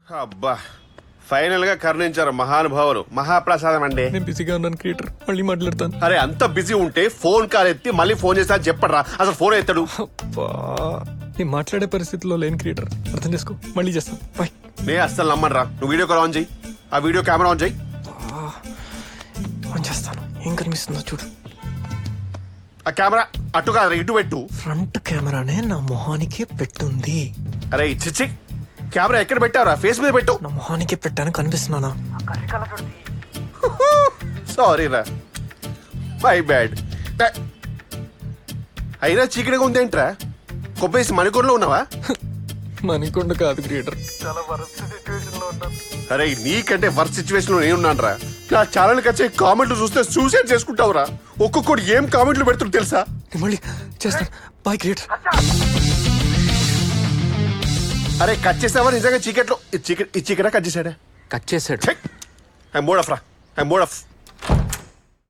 అబ్బా ఫైనల్ గా కరుణించారు మహానుభావులు మహాప్రసాదం అండి నేను బిజీగా ఉన్నాను క్రియేటర్ మళ్ళీ మాట్లాడతాను అరే అంత బిజీ ఉంటే ఫోన్ కాల్ ఎత్తి మళ్ళీ ఫోన్ చేస్తా చెప్పడరా అసలు ఫోన్ ఎత్తాడు అబ్బా నేను మాట్లాడే పరిస్థితిలో లేని క్రియేటర్ అర్థం చేసుకో మళ్ళీ చేస్తాను బాయ్ నే అస్సలు నమ్మనరా నువ్వు వీడియో కాల్ ఆన్ చేయి ఆ వీడియో కెమెరా ఆన్ చేయి ఆన్ చేస్తాను ఏం కనిపిస్తుందో చూడు ఆ కెమెరా అటు కాదు ఇటు పెట్టు ఫ్రంట్ కెమెరానే నా మొహానికి పెట్టుంది అరే చిచ్చి కెమెరా ఎక్కడ పెట్టావురా ఫేస్ మీద పెట్టు నా మొహానికి పెట్టాను కనిపిస్తున్నానా సారీ రా మై బ్యాడ్ అయినా చీకటిగా ఉందేంట్రా కొబ్బేసి మణికూరులో ఉన్నావా మనకొండ కాదు క్రియేటర్ అరే నీకంటే వర్క్ సిచ్యువేషన్ లో నేనున్నాను రా నా ఛానల్ వచ్చే కామెంట్లు చూస్తే సూసైడ్ చేసుకుంటావురా ఒక్కొక్కడు ఏం కామెంట్లు పెడుతున్నారు తెలుసా నేను మళ్ళీ చేస్తాను బాయ్ క్రియేటర్ అరే కట్ చేసావా నిజంగా చీకట్లో ఈ చీకటి ఈ చీకట కట్ చేసాడా కట్ చేశాడు ఐ మోడ్ ఆఫ్ రా ఐ మోడ్ ఆఫ్